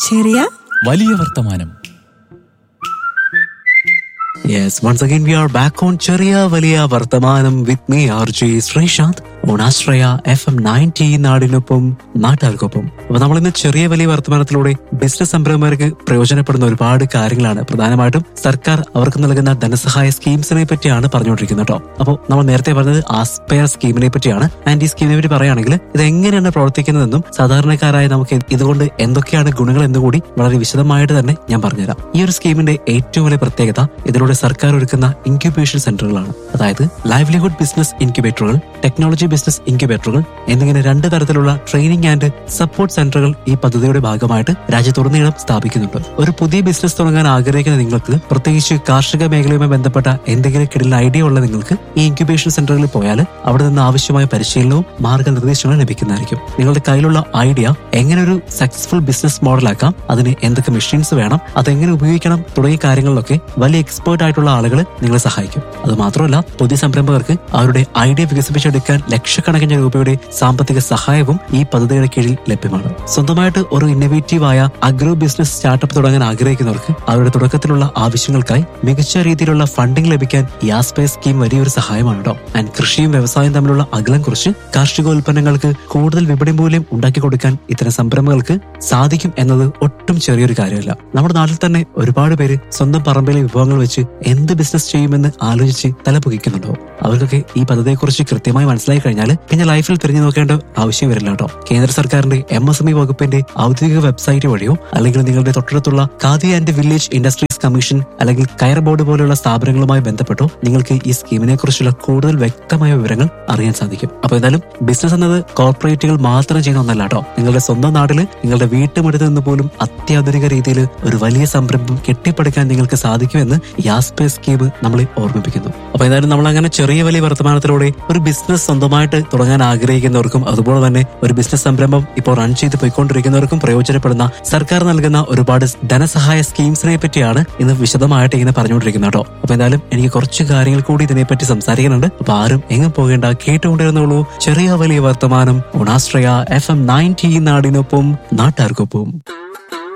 ചെറിയ വലിയ വർത്തമാനം Yes, once again we are back on Chariya Valiya Vartamanam with me, RJ Srishant, on Astraya FM 90 നാടിനൊപ്പം നാട്ടുകാർക്കൊപ്പം അപ്പൊ നമ്മൾ ഇന്ന് ചെറിയ വലിയ വർത്തമാനത്തിലൂടെ ബിസിനസ് സംരംഭകർക്ക് പ്രയോജനപ്പെടുന്ന ഒരുപാട് കാര്യങ്ങളാണ് പ്രധാനമായിട്ടും സർക്കാർ അവർക്ക് നൽകുന്ന ധനസഹായ സ്കീംസിനെ പറ്റിയാണ് പറഞ്ഞുകൊണ്ടിരിക്കുന്നത് കേട്ടോ അപ്പോൾ നമ്മൾ നേരത്തെ പറഞ്ഞത് ആസ്പയർ സ്കീമിനെ പറ്റിയാണ് ആൻഡ് ഈ സ്കീമിനെ പറ്റി പറയുകയാണെങ്കിൽ ഇത് എങ്ങനെയാണ് പ്രവർത്തിക്കുന്നതെന്നും സാധാരണക്കാരായ നമുക്ക് ഇതുകൊണ്ട് എന്തൊക്കെയാണ് ഗുണങ്ങൾ എന്നുകൂടി വളരെ വിശദമായിട്ട് തന്നെ ഞാൻ പറഞ്ഞുതരാം ഈ ഒരു സ്കീമിന്റെ ഏറ്റവും വലിയ പ്രത്യേകത ഇതിലൂടെ സർക്കാർ ഒരുക്കുന്ന ഇൻക്യുബേഷൻ സെന്ററുകളാണ് അതായത് ലൈവ്ലിഹുഡ് ബിസിനസ് ഇൻക്യുബേറ്ററുകൾ ടെക്നോളജി ബിസിനസ് ഇൻക്യുബേറ്ററുകൾ എന്നിങ്ങനെ രണ്ട് തരത്തിലുള്ള ട്രെയിനിങ് ആൻഡ് സപ്പോർട്ട് സെന്ററുകൾ ഈ പദ്ധതിയുടെ ഭാഗമായിട്ട് രാജ്യത്തുടനീളം സ്ഥാപിക്കുന്നുണ്ട് ഒരു പുതിയ ബിസിനസ് തുടങ്ങാൻ ആഗ്രഹിക്കുന്ന നിങ്ങൾക്ക് പ്രത്യേകിച്ച് കാർഷിക മേഖലയുമായി ബന്ധപ്പെട്ട എന്തെങ്കിലും കിടൽ ഐഡിയ ഉള്ള നിങ്ങൾക്ക് ഈ ഇൻക്യുബേഷൻ സെന്ററുകളിൽ പോയാൽ അവിടെ നിന്ന് ആവശ്യമായ പരിശീലനവും മാർഗനിർദ്ദേശങ്ങളും ലഭിക്കുന്നതായിരിക്കും നിങ്ങളുടെ കയ്യിലുള്ള ഐഡിയ എങ്ങനെ ഒരു സക്സസ്ഫുൾ ബിസിനസ് മോഡലാക്കാം അതിന് എന്തൊക്കെ മെഷീൻസ് വേണം അതെങ്ങനെ ഉപയോഗിക്കണം തുടങ്ങിയ കാര്യങ്ങളിലൊക്കെ വലിയ എക്സ്പേർട്ട് ആയിട്ടുള്ള ആളുകൾ നിങ്ങളെ സഹായിക്കും അത് മാത്രമല്ല പുതിയ സംരംഭകർക്ക് അവരുടെ ഐഡിയ വികസിപ്പിച്ചെടുക്കാൻ ലക്ഷക്കണക്കിന് രൂപയുടെ സാമ്പത്തിക സഹായവും ഈ പദ്ധതിയുടെ കീഴിൽ ലഭ്യമാണ് സ്വന്തമായിട്ട് ഒരു ഇന്നോവേറ്റീവ് ആയ അഗ്രോ ബിസിനസ് സ്റ്റാർട്ടപ്പ് തുടങ്ങാൻ ആഗ്രഹിക്കുന്നവർക്ക് അവരുടെ തുടക്കത്തിലുള്ള ആവശ്യങ്ങൾക്കായി മികച്ച രീതിയിലുള്ള ഫണ്ടിംഗ് ലഭിക്കാൻ യാസ്പേ സ്കീം വലിയൊരു സഹായമാണ് കേട്ടോ ആൻഡ് കൃഷിയും വ്യവസായവും തമ്മിലുള്ള അകലം കുറിച്ച് കാർഷികോൽപ്പന്നങ്ങൾക്ക് കൂടുതൽ വിപണി മൂല്യം ഉണ്ടാക്കി കൊടുക്കാൻ ഇത്തരം സംരംഭങ്ങൾക്ക് സാധിക്കും എന്നത് ഒട്ടും ചെറിയൊരു കാര്യമല്ല നമ്മുടെ നാട്ടിൽ തന്നെ ഒരുപാട് പേര് സ്വന്തം പറമ്പിലെ വിഭവങ്ങൾ വെച്ച് എന്ത് ബിസിനസ് ചെയ്യുമെന്ന് ആലോചിച്ച് തലപുകിക്കുന്നുണ്ടോ അവർക്കൊക്കെ ഈ പദ്ധതിയെക്കുറിച്ച് കൃത്യമായി മനസ്സിലായി കഴിഞ്ഞാൽ പിന്നെ ലൈഫിൽ തിരിഞ്ഞു നോക്കേണ്ട ആവശ്യം വരില്ല കേട്ടോ കേന്ദ്ര സർക്കാരിന്റെ എം എസ് എം ഇ വകുപ്പിന്റെ ഔദ്യോഗിക വെബ്സൈറ്റ് വഴിയോ അല്ലെങ്കിൽ നിങ്ങളുടെ തൊട്ടടുത്തുള്ള Khadi and village industries commission അല്ലെങ്കിൽ കയർ ബോർഡ് പോലെയുള്ള സ്ഥാപനങ്ങളുമായി ബന്ധപ്പെട്ടോ നിങ്ങൾക്ക് ഈ സ്കീമിനെ കുറിച്ചുള്ള കൂടുതൽ വ്യക്തമായ വിവരങ്ങൾ അറിയാൻ സാധിക്കും അപ്പൊ എന്തായാലും ബിസിനസ് എന്നത് കോർപ്പറേറ്റുകൾ മാത്രം ചെയ്യുന്ന ഒന്നല്ല കേട്ടോ നിങ്ങളുടെ സ്വന്തം നാട്ടില് നിങ്ങളുടെ വീട്ടുമുറ്റത്ത് നിന്ന് പോലും അത്യാധുനിക രീതിയിൽ ഒരു വലിയ സംരംഭം കെട്ടിപ്പടുക്കാൻ നിങ്ങൾക്ക് സാധിക്കുമെന്ന് യാസ്പേ സ്കീം നമ്മളെ ഓർമ്മിപ്പിക്കുന്നു അപ്പൊ എന്തായാലും നമ്മൾ അങ്ങനെ ചെറിയ വലിയ വർത്തമാനത്തിലൂടെ ഒരു ബിസിനസ് സ്വന്തമായിട്ട് തുടങ്ങാൻ ആഗ്രഹിക്കുന്നവർക്കും അതുപോലെ തന്നെ ഒരു ബിസിനസ് സംരംഭം ഇപ്പോൾ റൺ ചെയ്ത് പോയിക്കൊണ്ടിരിക്കുന്നവർക്കും പ്രയോജനപ്പെടുന്ന സർക്കാർ നൽകുന്ന ഒരുപാട് ധനസഹായ സ്കീംസിനെ പറ്റിയാണ് ഇന്ന് വിശദമായിട്ട് ഇങ്ങനെ പറഞ്ഞുകൊണ്ടിരിക്കുന്നത് കേട്ടോ അപ്പൊ എന്തായാലും എനിക്ക് കുറച്ച് കാര്യങ്ങൾ കൂടി ഇതിനെപ്പറ്റി സംസാരിക്കാനുണ്ട് അപ്പൊ ആരും എങ്ങും പോകേണ്ട കേട്ടുകൊണ്ടിരുന്നുള്ളൂ ചെറിയ വലിയ വർത്തമാനം ഉണാശ്രയ എഫ് എം നയൻറ്റി നാടിനൊപ്പം നാട്ടുകാർക്കൊപ്പം